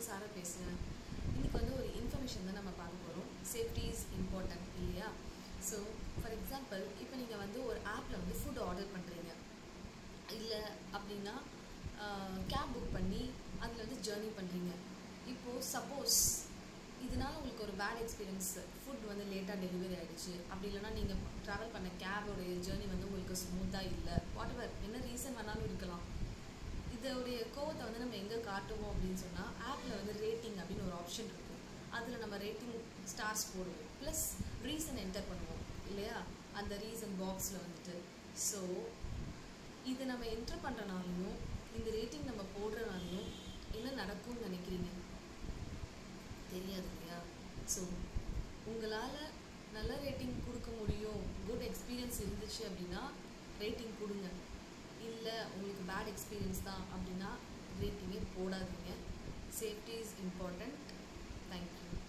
உங்கள் சாரா பேசுகிறேன் இன்றைக்கி வந்து ஒரு இன்ஃபர்மேஷன் தான் நம்ம பார்க்க போகிறோம் சேஃப்டி இஸ் இம்பார்ட்டன்ட் இல்லையா ஸோ ஃபார் எக்ஸாம்பிள் இப்போ நீங்கள் வந்து ஒரு ஆப்பில் வந்து ஃபுட் ஆர்டர் பண்ணுறீங்க இல்லை அப்படின்னா கேப் புக் பண்ணி அதில் வந்து ஜேர்னி பண்ணுறீங்க இப்போது சப்போஸ் இதனால உங்களுக்கு ஒரு பேட் எக்ஸ்பீரியன்ஸ் ஃபுட் வந்து லேட்டாக டெலிவரி ஆகிடுச்சு அப்படி இல்லைனா நீங்கள் ட்ராவல் பண்ண கேபோடைய ஜேர்னி வந்து உங்களுக்கு ஸ்மூத்தாக இல்லை வாட் எவர் என்ன ரீசன் வேணாலும் இருக்கலாம் இதோடைய கோவத்தை வந்து நம்ம எங்கே காட்டுவோம் அப்படின்னு சொன்னால் ஆப்பில் வந்து ரேட்டிங் அப்படின்னு ஒரு ஆப்ஷன் இருக்கும் அதில் நம்ம ரேட்டிங் ஸ்டார்ஸ் போடுவோம் ப்ளஸ் ரீசன் என்டர் பண்ணுவோம் இல்லையா அந்த ரீசன் பாக்ஸில் வந்துட்டு ஸோ இது நம்ம என்டர் பண்ணுறனாலையும் இந்த ரேட்டிங் நம்ம போடுறனாலையும் என்ன நடக்கும்னு நினைக்கிறீங்க தெரியாது இல்லையா ஸோ உங்களால் நல்ல ரேட்டிங் கொடுக்க முடியும் குட் எக்ஸ்பீரியன்ஸ் இருந்துச்சு அப்படின்னா ரேட்டிங் கொடுங்க இல்லை உங்களுக்கு பேட் எக்ஸ்பீரியன்ஸ் தான் அப்படின்னா ரேட்டிங்கே போடாதீங்க சேஃப்டி இஸ் இம்பார்ட்டண்ட் தேங்க்யூ